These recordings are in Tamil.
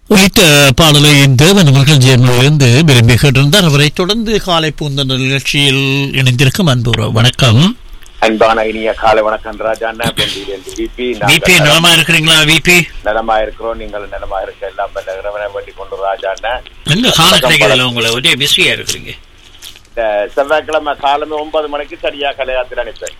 உள்ளிட்ட பாடலை தேவன் அவர்கள் ஜெர்மனிலிருந்து விரும்பி கேட்டிருந்தார் அவரை தொடர்ந்து காலை பூந்தன் நிகழ்ச்சியில் இணைந்திருக்கும் அன்பு உறவு. வணக்கம் அன்பான இனிய காலை வணக்கம் ராஜா விபி விபி நலமா இருக்கிறீங்களா விபி நலமா இருக்கிறோம் நீங்கள் நலமா இருக்க எல்லாம் பண்ண இறைவனை வேண்டிக் கொண்டு ராஜா எங்க காலம் கிடைக்கிறதுல உங்களை ஒரே பிஸியா இருக்கிறீங்க இந்த செவ்வாய்க்கிழமை காலமே ஒன்பது மணிக்கு சரியா கலையாத்தில் அனுப்பேன்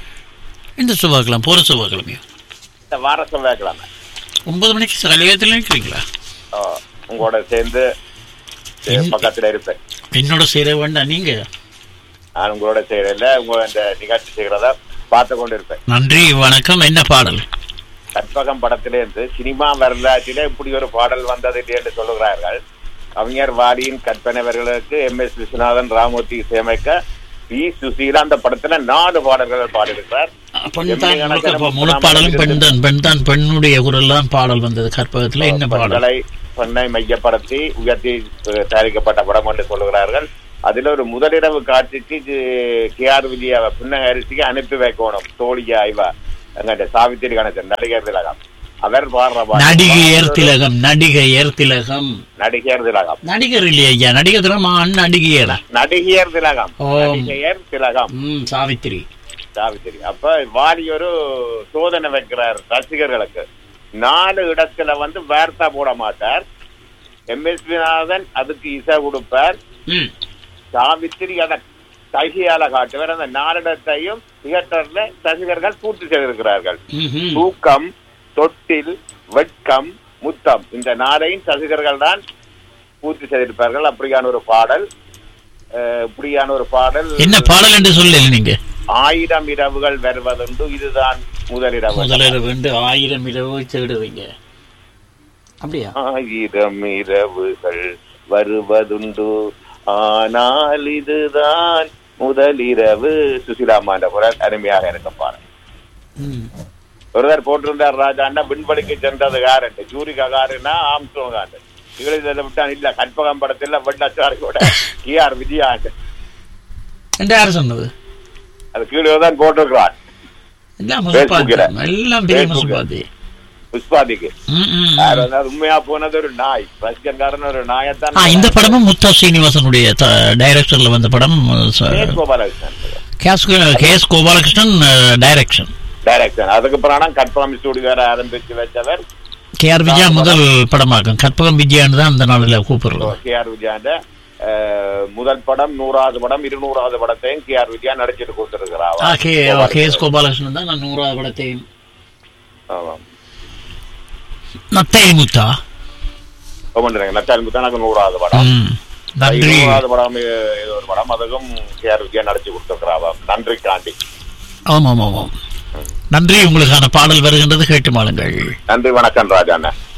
இந்த செவ்வாய்க்கிழமை போற செவ்வாய்க்கிழமையா இந்த வார செவ்வாய்க்கிழமை ஒன்பது மணிக்கு கலையத்தில் நிற்கிறீங்களா ஆ, உங்களோட சேர்ந்து என்- பக்கத்துல இருப்பேன் என்னோட சேர வேண்டாம் நீங்க நான் உங்களோட செய்யறதில்ல உங்க இந்த நிகழ்ச்சி செய்கிறத பார்த்து கொண்டு இருப்பேன் நன்றி வணக்கம் என்ன பாடல் கற்பகம் படத்திலிருந்து சினிமா வரலாற்றிலே இப்படி ஒரு பாடல் வந்தது இல்லை என்று சொல்லுகிறார்கள் கவிஞர் வாலியின் கற்பனைவர்களுக்கு எம் எஸ் விஸ்வநாதன் ராமூர்த்தி இசையமைக்க பி சுசீலா அந்த படத்துல நாலு பாடல்கள் பாடியிருக்கிறார் பெண் தான் முழுக்க போ- முழு பாடலும் பெண் தான் பெண் தான் பெண்ணுடைய குரல் தான் பாடல் வந்தது கற்பகத்துல என்ன பாடல் பெண்களை பெண்ணை மையப்படுத்தி உயர்த்தி அஹ், தயாரிக்கப்பட்ட படம் என்று சொல்லுகிறார்கள் அதுல ஒரு முதலிரவு காட்சிக்கு கே ஆர் விஜயா புன்னகரிசிக்கு அனுப்பி வைக்கணும் தோழியா இவ எங்கிட்ட சாவித்திரி கணேசன் நடிகர் திலகம் அவர் பாடுற பாடல். நடிகையர் திலகம் நடிகையர் திலகம் நடிகர் திலகம் நடிகர் இல்லையா ஐயா நடிகர் திலகம் நடிகையரா நடிகையர் திலகம் ஓம். நடிகையர் திலகம் ம் சாவித்திரி சாவித்திரி அப்ப வாலி ஒரு சோதனை வைக்கிறார் ரசிகர்களுக்கு நாலு இடத்துல வந்து வார்த்தா போட மாட்டார் எம் எஸ் விநாதன் அதுக்கு இசை கொடுப்பார் ம் சாவித்திரி அதை கைகையால காட்டுவார் அந்த நாலிடத்தையும் தியேட்டர்ல ரசிகர்கள் பூர்த்தி செய்திருக்கிறார்கள் ம்ஹும். தூக்கம் தொட்டில் வெட்கம் முத்தம் இந்த நாளையும் ரசிகர்கள் தான் பூர்த்தி செய்திருப்பார்கள் அப்படியான ஒரு பாடல் அஹ், இப்படியான ஒரு பாடல் என்ன பாடல் என்று சொல்லல நீங்க ஆயிரம் இரவுகள் வருவதுண்டு இதுதான் முதலிரவு முதலில் வந்து ஆயிரம் இரவு தேடுவீங்க அப்படியா ஆயிரம் இரவுகள் வருவதுண்டு ஆனால் இதுதான் முதலிரவு சுசிலாமாண்ட குரல் அருமையாக இருக்க பாடல் ம். ஒருவர் போட்டிருந்தார் ராஜாண்டா விண்வெளிக்கு சென்றது காரண்டு ஜூரி ககாருன்னா ஆம்ஸ்ட்ரோங் ஆண்டு இதில் விட்டான் இல்ல கற்பகம் படத்துல வெள்ளச்சாரியோட கே ஆர் விஜயாண்டு என்று யார் சொன்னது அது கீழே தான் போட்டிருக்கிறான் எல்லாம் Facebookல. முசுப்பாத்தி எல்லாம் பெரிய Facebookல. முசுப்பாத்தி புஷ்பாதிக்கு ம், ம், ம். யார் வந்தாலும் உண்மையா போனது ஒரு நாய் ரசிகன்காரன் ஒரு நாயத்தான் ஆ இந்த படமும் முத்தா சீனிவாசனுடைய த- டைரக்டர்ல வந்த படம் ச- கே. கோபாலகிருஷ்ணன் கேஸ் K S Gopalakrishnan direction direction அதுக்கு பிறகு கற்பகம் ஸ்டுடியோ ஆரம்பிச்சு வச்சவர் கே ஆர் விஜயா முதல் படமாகும் கற்பகம் விஜயான்னு தான் அந்த நாளில் கூப்பிடுறது கே ஆர் விஜயாண்ட அஹ், முதல் படம் நூறாவது படம் இருநூறாவது படத்தையும் கே ஆர் விஜயா நடிச்சிட்டு ஆ, கொடுத்திருக்கிறார் கே கே எஸ் கோபாலகிருஷ்ணன் தான் நான் நூறாவது படத்தையும் நத்தை முத்தா நச்சாலும் எனக்கு நூறாவது படம் ம். நன்றி இருநூறாவது படம் இது- இது ஒரு படம் அதுக்கும் கே ஆர் விஜயா நடிச்சு கொடுத்திருக்கிறார் நன்றி காண்டி ஆமாம் ஆமாம் நன்றி உங்களுக்கான பாடல் வருகின்றது கேட்டு மாளுங்கள் நன்றி வணக்கம் ராஜா அண்ணா